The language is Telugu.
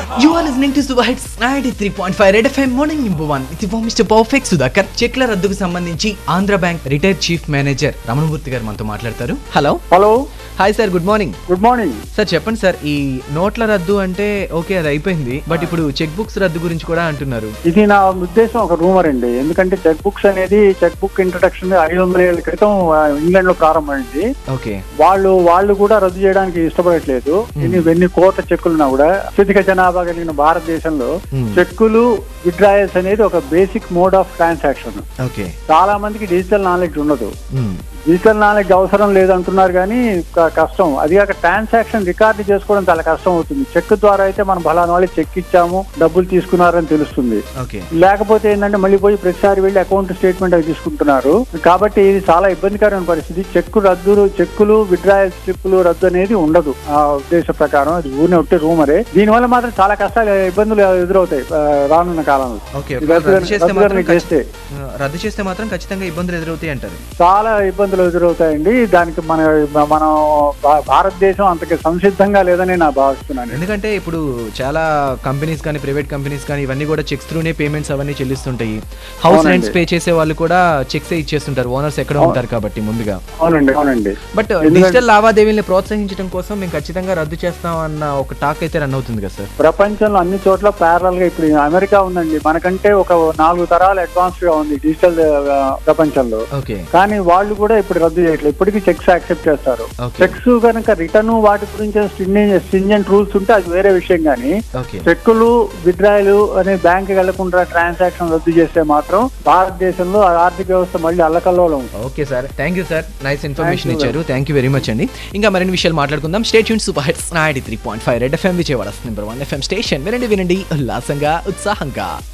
You are listening to Super Hits 93.5 Red FM Morning Number 1 ఇది మిస్టర్ పర్ఫెక్ట్ సుధాకర్ చెక్ల రద్దుకు సంబంధించి Andhra bank retired chief manager Ramanamurthy గారు మనతో మాట్లాడతారు hello hello hi sir good morning good morning sir చెప్పండి సార్ ఈ నోట్ల రద్దు అంటే ఓకే అది అయిపోయింది బట్ ఇప్పుడు చెక్ బుక్స్ రద్దు గురించి కూడా అంటున్నారు ఇది నా ఉద్దేశం ఒక రూమర్ అండి ఎందుకంటే చెక్ బుక్స్ అనేది చెక్ బుక్ ఇంట్రడక్షన్ ఐదు వందల ఏళ్ల క్రితం ఆ, ఇంగ్లాండ్ లో ప్రారంభమైంది ఓకే వాళ్ళు వాళ్ళు కూడా రద్దు చేయడానికి ఇష్టపడట్లేదు ఎన్ని ఎన్ని కోట్ల చెక్కులున్నా కూడా అత్యధిక జనాభా కలిగిన భారతదేశంలో Hmm. చెక్కులు విడ్రాయల్స్ అనేది ఒక basic mode of transaction okay చాలా మందికి డిజిటల్ నాలెడ్జ్ ఉండదు డిజిటల్ నాలెడ్జ్ అవసరం లేదంటున్నారు కానీ క- కష్టం అది కాక ట్రాన్సాక్షన్ రికార్డు చేసుకోవడం చాలా కష్టం అవుతుంది చెక్ ద్వారా అయితే మనం ఫలానా వాళ్ళు చెక్ ఇచ్చాము డబ్బులు తీసుకున్నారని తెలుస్తుంది ఓకే లేకపోతే ఏంటంటే మళ్ళీ పోయి ప్రతిసారి వెళ్ళి అకౌంట్ స్టేట్మెంట్ అవి తీసుకుంటున్నారు కాబట్టి ఇది చాలా ఇబ్బందికరమైన పరిస్థితి చెక్కు రద్దు చెక్కులు విడ్రాయల్ స్లిప్పులు రద్దు అనేది ఉండదు ఆ ఉద్దేశ ప్రకారం అది ఊరినే ఒట్టి రూమరే దీనివల్ల మాత్రం చాలా కష్టాలు ఇబ్బందులు ఎదురవుతాయి ఆ, రానున్న కాలంలో ఓకే ఇది రద్దు రద్దు చేస్తే రద్దు మాత్రం కనుక చేస్తే ఖచ్చి- రద్దు చేస్తే మాత్రం ఖచ్చితంగా ఇబ్బందులు ఎదురవుతాయి అంటారు చాలా ఇబ్బందులు ఎదురవుతాయండి దానికి మన మనం భా- భారతదేశం అంతకి సంసిద్ధంగా లేదని నా భావిస్తున్నాను ఎందుకంటే ఇప్పుడు చాలా కంపెనీస్ కానీ ప్రైవేట్ కంపెనీస్ కానీ ఇవన్నీ కూడా చెక్స్ త్రూనే పేమెంట్స్ అవన్నీ చెల్లిస్తుంటాయి హౌస్ అవునండి. రెంట్స్ పే చేసే వాళ్ళు కూడా చెక్స్ ఇచ్చేస్తుంటారు ఓనర్స్ ఎక్కడ ఉంటారు కాబట్టి ముందుగా అవునండి అవునండి బట్ ఎందుకంటే- డిజిటల్ లావాదేవీల్ని ప్రోత్సహించడం కోసం మేము ఖచ్చితంగా రద్దు చేస్తాం అన్న ఒక టాక్ అయితే రన్ అవుతుంది కదా సార్ ప్రపంచంలో అన్ని చోట్ల ప్యారల్ గా ఇప్పుడు అమెరికా ఉందండి మనకంటే ఒక నాలుగు తరాలు అడ్వాన్స్ గా ఉంది డిజిటల్ ఆ, ప్రపంచంలో ఓకే కానీ వాళ్ళు కూడా ఇప్పుడు రద్దు చేయట్లేదు ఇప్పటికీ చెక్స్ యాక్సెప్ట్ చేస్తారు Okay. చెక్స్ కనుక రిటర్న్ వాటి గురించి స్ట్రింజెంట్ రూల్స్ ఉంటే అది వేరే విషయం కానీ ఓకే చెక్కులు విడ్రాయలు అనే బ్యాంక్ వెళ్లకుండా ట్రాన్సాక్షన్ రద్దు చేస్తే మాత్రం భారతదేశంలో ఆర్థిక వ్యవస్థ మళ్ళీ అల్లకల్లోలం ఉంటుంది okay sir thank you sir nice information you, ఇచ్చారు థ్యాంక్ యూ వెరీ మచ్ అండి ఇంకా మరిన్ని విషయాలు మాట్లాడుకుందాం స్టేట్ యూన్ super hits ninety three point five red FM Vijayawada number one FM station వినండి వినండి ఉల్లాసంగా ఉత్సాహంగా